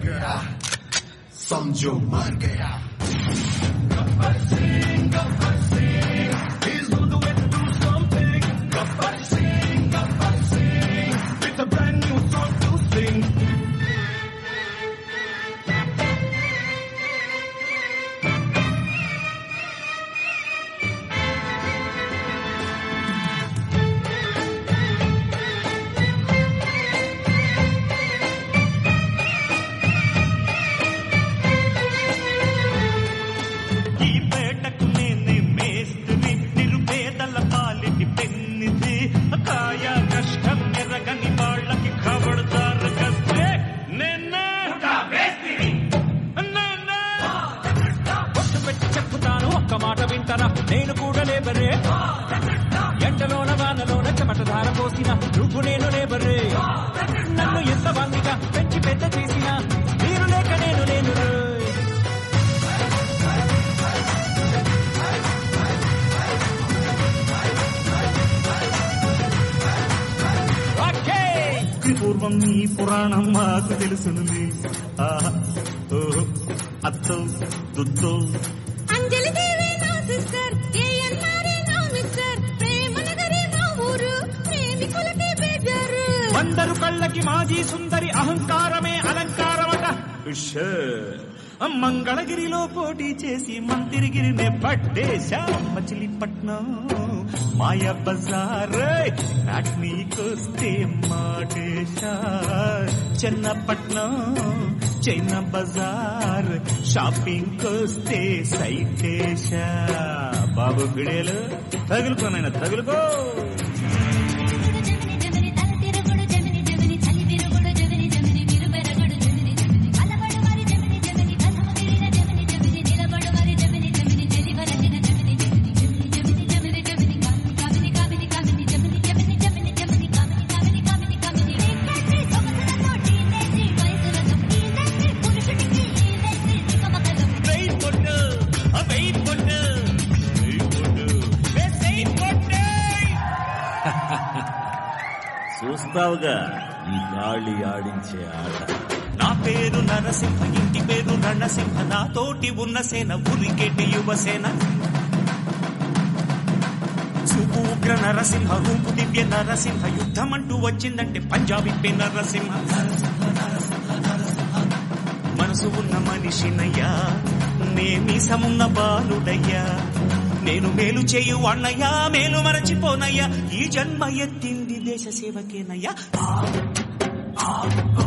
गया समझो मर गया He's on the way to do something. Gabbar Singh, Gabbar Singh. It's a brand new song to sing. ఈ పేటకు నేనే మేస్త్రి నిరుపేదల పాలిటి పెన్నిది కాయ కష్టం ఎరగని వాళ్ళకి ఖబర్దారు కస్తే నేనే నేనే ఒట్టు పెట్టి చెప్పుతాను ఒక్క మాట వింటరా నేను కూడా లేబరే ఎండలోన వానలోన చెమట ధార పోసిన నువ్వు నేను లేబరే నన్ను ఎంత వందిగా పెంచి పెద్ద చేసిన మీరు లేక నేను లేను రోయ్. ఓకే పూర్వం ఈ పురాణం మాకు తెలుసునులే ఆహా ఓహో అత్తో దుత్తో అంజలి దేవి నా సిస్టర్ ఏఎన్ఆర్ఏ నా మిస్టర్ ప్రేమ నగరి నా ఊరు ప్రేమికులకే బేజారు వందరు కళ్ళకి మాజీ సుందరి అహంకారమే అలంకారమట ఉష్. మంగళగిరిలో పోటీ చేసి మందిరిగిరినే పట్టేశా మచిలీపట్నం మాయా బజార్ నాట్నీకొస్తే మాటేశా చెన్నపట్నం చైనా బజార్ షాపింగ్ కొస్తే సైటేశా బాబు బిడేలు తగులుకోనైనా తగులుకో జమిని జమిని తల తిరుగుడు జమిని జమిని చలి తిరుగుడు జమిని జమిని విరుబెరగుడు జమిని జమిని కలబడు మరి జమిని జమిని కథము తీరిన జమిని జమిని నిలబడు మరి జమిని జమిని చెలివరచిన జమిని జమిని జమిని జమిని జమిని జమిని కామిని కామిని కామిని జమిని జమిని జమిని జమిని కామిని కామిని కామిని కామిని రేఖేసి సొగసులతో టీనేసి వయసులతో టీనేసి పురుషుడికి టీనేసి తికమకలం వెయిట్ కొట్టు ఆ వెయిట్ కొట్టు వెయిట్ కొట్టు వెయిట్ కొట్టు చూస్తావుగా ఈ గాలి ఆడించే ఆట నా పేరు నరసింహ ఇంటి పేరు రణసింహ నా తోటి ఉన్న సేన ఉరికెటి యువసేన చూపు ఉగ్ర నరసింహ రూపు దివ్య నరసింహ యుద్ధం అంటూ వచ్చిందంటే పంజాబీ పే నరసింహ మనసు ఉన్న మనిషినయ్యా నేమీసమున్న బాలుడయ్యా నేను మేలు చేయు అన్నయ్యా మేలు మరచిపోనయ్యా ఈ జన్మ ఎత్తింది దేశ సేవకేనయ్యా